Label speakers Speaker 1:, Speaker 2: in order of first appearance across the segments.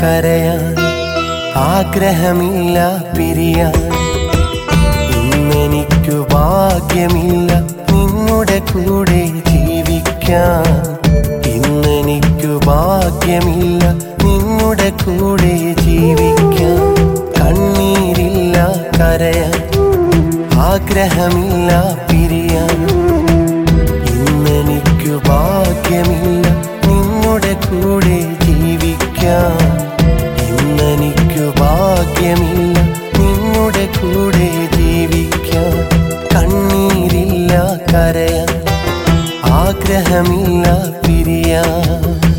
Speaker 1: കരയാൻ ആഗ്രഹമില്ല പിരിയാൻ ഇന്നെനിക്കു ഭാഗ്യമില്ല നിന്നുടെ കൂടെ ജീവിക്കാൻ ഇന്നെനിക്കു ഭാഗ്യമില്ല നിന്നുടെ കൂടെ ജീവിക്കാൻ കണ്ണീരില്ല കരയാൻ ആഗ്രഹമില്ല പിരിയാൻ ഇന്നെനിക്കു ഭാഗ്യമില്ല നിന്നുടെ കൂടെ ജീവിക്കാൻ ഇന്നെനിക്കു ഭാഗ്യമില്ല നിന്നുടെ കൂടെ ജീവിക്കാൻ കണ്ണീരില്ല കരയാൻ ആഗ്രഹമില്ല പിരിയാൻ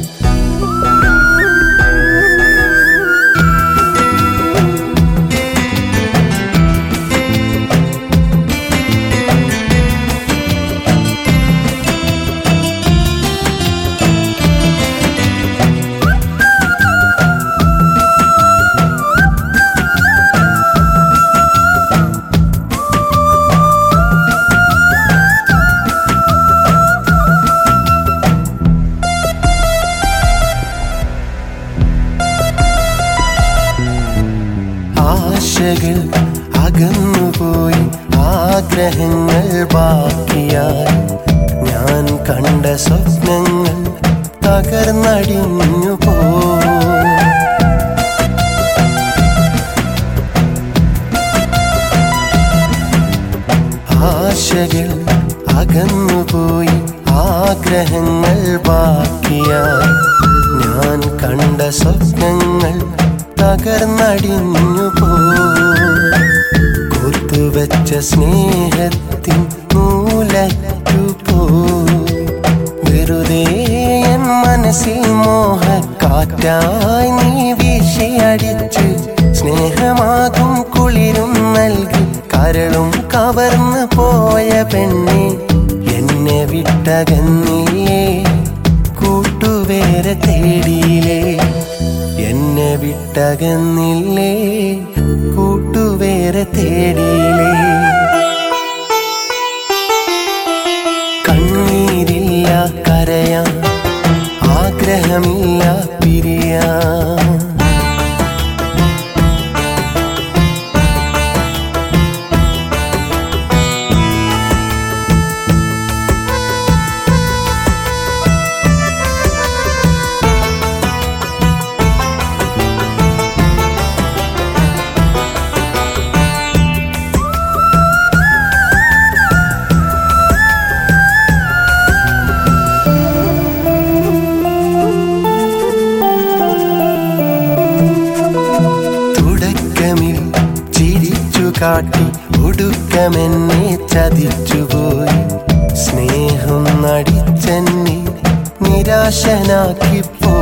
Speaker 1: ആശകൾ അകന്നുപോയി ആഗ്രഹങ്ങൾ ബാക്കിയായി ഞാൻ കണ്ട സ്വപ്നങ്ങൾ തകർന്നടിഞ്ഞു പോ ആശകൾ അകന്നുപോയി ആഗ്രഹങ്ങൾ ബാക്കിയായി ഞാൻ കണ്ട സ്വപ്നങ്ങൾ തകർന്നടിഞ്ഞു പോ കോർത്തുവെച്ച സ്നേഹത്തിൻ മൂലറ്റു പോ വെറുതെ എൻ മനസ്സിൽ മോഹക്കാറ്റായി നീ വീശിയടിച്ച് സ്നേഹമാകും കുളിരും നൽകി കരളും കവർന്നു പോയ പെണ്ണെ എന്നെ വിട്ടകന്നില്ലേ കൂട്ടുവേറെ തേടിയില്ലേ എന്നെ വിട്ടകന്നില്ലേ കൂട്ടുവേറെ തേടിയില്ലേ കണ്ണീരില്ല കരയാൻ ആഗ്രഹമില്ല പിരിയാൻ തുടക്കമിൽ ചിരിച്ചു കാട്ടി ഒടുക്കമെന്നെ ചതിച്ചുപോയി സ്നേഹം നടിച്ചെന്നെ നിരാശനാക്കിപ്പോ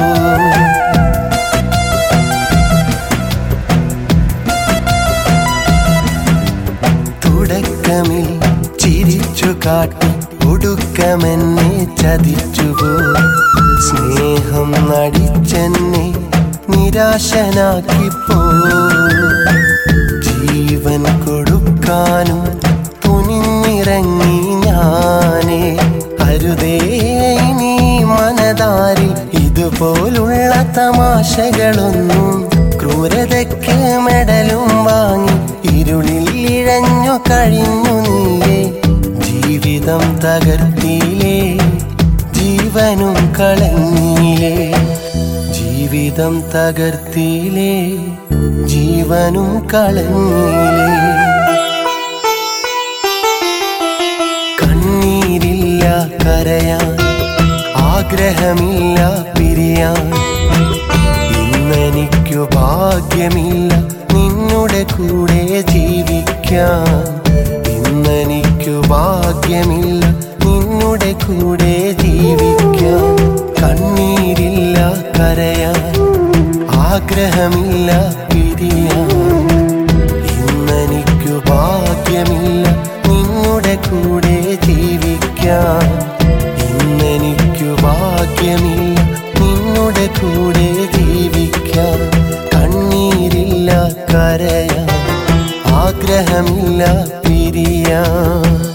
Speaker 1: തുടക്കമിൽ ചിരിച്ചു കാട്ടി ഒടുക്കമെന്നെ ചതിച്ചുപോയി സ്നേഹം നടിച്ചെന്നെ നിരാശനാക്കിപ്പോ ജീവൻ കൊടുക്കാനും തുനിഞ്ഞിറങ്ങി ഞാനേ അരുതേ ഇനി മനതാരിൽ ഇതുപോലുള്ള തമാശകളൊന്നും ക്രൂരതയ്ക്ക് മെഡലും വാങ്ങി ഇരുളിൽ ഇഴഞ്ഞു കഴിഞ്ഞു നീയേ ജീവിതം തകർത്തിയിലേ ജീവനും കളഞ്ഞിലേ ജീവിതം തകർത്തിയിലേ ജീവനും കളഞ്ഞിലേ കണ്ണീരില്ല കരയാൻ ആഗ്രഹമില്ല പിരിയാൻ ഇന്നെനിക്കു ഭാഗ്യമില്ല നിന്നുടെ കൂടെ ജീവിക്കാൻ ഇന്നെനിക്കു ഭാഗ്യമില്ല നിന്നുടെ കൂടെ ജീവിക്കാൻ കണ്ണീരില്ല കരയാൻ ആഗ്രഹമില്ല പിരിയാൻ ഇന്നെനിക്കു ഭാഗ്യമില്ല നിന്നുടെ കൂടെ ജീവിക്കാൻ ഇന്നെനിക്കു ഭാഗ്യമില്ല നിന്നുടെ കൂടെ ജീവിക്കാൻ കണ്ണീരില്ല കരയാൻ ആഗ്രഹമില്ല പിരിയാൻ